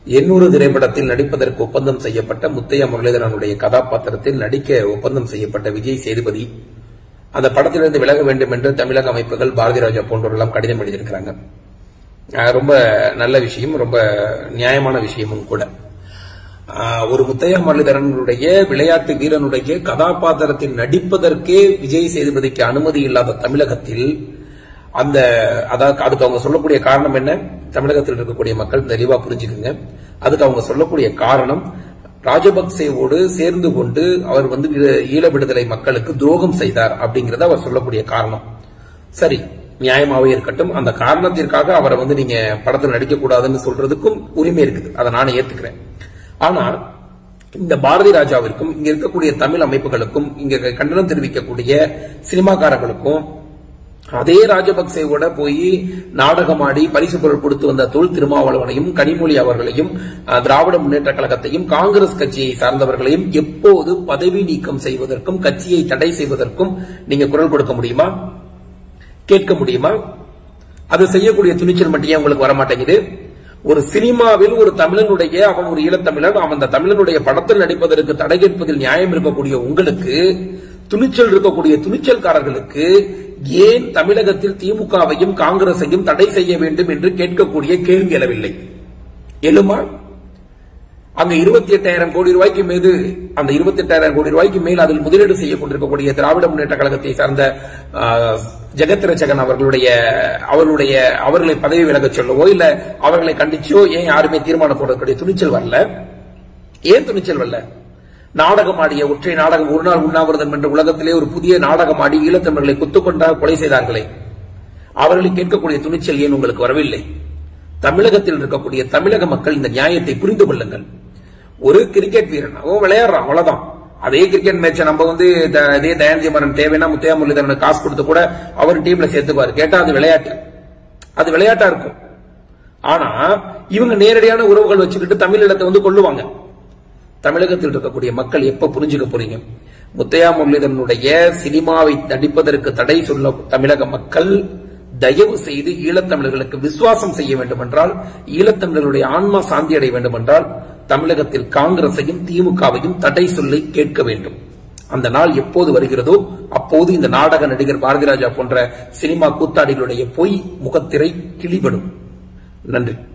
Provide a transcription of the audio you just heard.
எண்ணூறு திரைப்படத்தில் நடிப்பதற்கு ஒப்பந்தம் செய்யப்பட்ட முத்தையா முரளிதரனுடைய கதாபாத்திரத்தில் நடிக்க ஒப்பந்தம் செய்யப்பட்ட விஜய் சேதுபதி அந்த படத்திலிருந்து விலக வேண்டும் என்று தமிழக அமைப்புகள் பாரதி ராஜா போன்றவர்களெல்லாம் கடிதம் எழுதியிருக்கிறாங்க அஹ் ரொம்ப நல்ல விஷயம் ரொம்ப நியாயமான விஷயமும் கூட ஆஹ் ஒரு முத்தையா முரளிதரனுடைய விளையாட்டு வீரனுடைய கதாபாத்திரத்தில் நடிப்பதற்கே விஜய் சேதுபதிக்கு அனுமதி இல்லாத தமிழகத்தில் அந்த அதாவது அதுக்கு அவங்க சொல்லக்கூடிய காரணம் என்ன தமிழகத்தில் இருக்கக்கூடிய மக்கள் தெளிவா புரிஞ்சுக்குங்க அதுக்கு அவங்க சொல்லக்கூடிய காரணம் ராஜபக்சேவோடு சேர்ந்து கொண்டு அவர் வந்து ஈழ- ஈழ விடுதலை மக்களுக்கு துரோகம் செய்தார் அப்படிங்கறத அவர் சொல்லக்கூடிய காரணம் சரி நியாயமாவே இருக்கட்டும் அந்த காரணத்திற்காக அவரை வந்து நீங்க படத்தில் நடிக்க கூடாதுன்னு சொல்றதுக்கும் உரிமை இருக்குது அதை நானே ஏத்துக்கிறேன் ஆனா இந்த பாரதி ராஜாவிற்கும் இங்க இருக்கக்கூடிய தமிழ் அமைப்புகளுக்கும் இங்க கண்டனம் தெரிவிக்கக்கூடிய சினிமாக்காரர்களுக்கும் அதே ராஜபக்சேவோட போய் நாடகமாடி பரிசு பொருள் கொடுத்து வந்த தொல் திருமாவளவனையும் கனிமொழி அவர்களையும் அஹ், திராவிட முன்னேற்ற கழகத்தையும் காங்கிரஸ் கட்சியை சார்ந்தவர்களையும் எப்போது பதவி நீக்கம் செய்வதற்கும் கட்சியை தடை செய்வதற்கும் நீங்க குரல் கொடுக்க முடியுமா கேட்க முடியுமா அது செய்யக்கூடிய துணிச்சல் மட்டும் ஏன் உங்களுக்கு வர மாட்டேங்குது ஒரு சினிமாவில் ஒரு தமிழனுடைய அவன் ஒரு ஈழத்தமிழன் அவன் அந்த தமிழனுடைய படத்தில் நடிப்பதற்கு தடை கேட்பதில் நியாயம் இருக்கக்கூடிய உங்களுக்கு துணிச்சல் இருக்கக்கூடிய துணிச்சல்காரர்களுக்கு ஏன் தமிழகத்தில் திமுகவையும் காங்கிரஸையும் தடை செய்ய வேண்டும் என்று கேட்கக்கூடிய கேள்வி எழவில்லை எழுமா அங்க இருபத்தி எட்டாயிரம் கோடி ரூபாய்க்கு மீது அந்த இருபத்தி எட்டாயிரம் கோடி ரூபாய்க்கு மேல் அதில் முதலீடு செய்ய கொண்டிருக்கக்கூடிய திராவிட முன்னேற்ற கழகத்தை சார்ந்த ஆஹ், ஜெகத் ரட்சகன் அவர்களுடைய அவர்களுடைய அவர்களை பதவி விலகச் சொல்லவோ இல்ல அவர்களை கண்டிச்சோ ஏன் யாருமே தீர்மானம் போடக்கூடிய துணிச்சல் வரல ஏன் துணிச்சல் வரல நாடகம் ஆடிய ஒற்றை நாடகம் ஒரு நாள் உண்ணாவிரதம் என்ற உலகத்திலே ஒரு புதிய நாடகம் ஆடி ஈழத்தமிழர்களை குத்துக்கொண்டால் கொலை செய்தார்களே அவர்களை கேட்கக்கூடிய துணிச்சல் ஏன் உங்களுக்கு வரவில்லை தமிழகத்தில் இருக்கக்கூடிய தமிழக மக்கள் இந்த நியாயத்தை புரிந்து கொள்ளுங்கள் ஒரு கிரிக்கெட் வீரன் அவன் விளையாடுறான் அவ்வளவுதான் அதே கிரிக்கெட் மேட்சை நம்ம வந்து த- இதே தயாநிதி மரன் தேவைன்னா முத்தையா முரளிதரனுக்கு காசு கொடுத்து கூட அவர் டீம்ல சேர்த்துப்பாரு கேட்டா அது விளையாட்டு அது விளையாட்டா இருக்கும் ஆனா இவங்க நேரடியான உறவுகள் வச்சுக்கிட்டு தமிழீழத்தை வந்து கொள்ளுவாங்க தமிழகத்தில் இருக்கக்கூடிய மக்கள் எப்ப புரிஞ்சுக்க போறீங்க முத்தையா முரளிதரனுடைய சினிமாவை நடிப்பதற்கு தடை சொல்ல தமிழக மக்கள் தயவு செய்து ஈழத்தமிழர்களுக்கு விசுவாசம் செய்ய வேண்டும் என்றால் ஈழத்தமிழர்களுடைய ஆன்மா சாந்தி அடைய வேண்டும் என்றால் தமிழகத்தில் காங்கிரஸையும் திமுகவையும் தடை சொல்லி கேட்க வேண்டும் அந்த நாள் எப்போது வருகிறதோ அப்போது இந்த நாடக நடிகர் பாரதிராஜா போன்ற சினிமா கூத்தாடிகளுடைய பொய் முகத்திரை கிளிபடும் நன்றி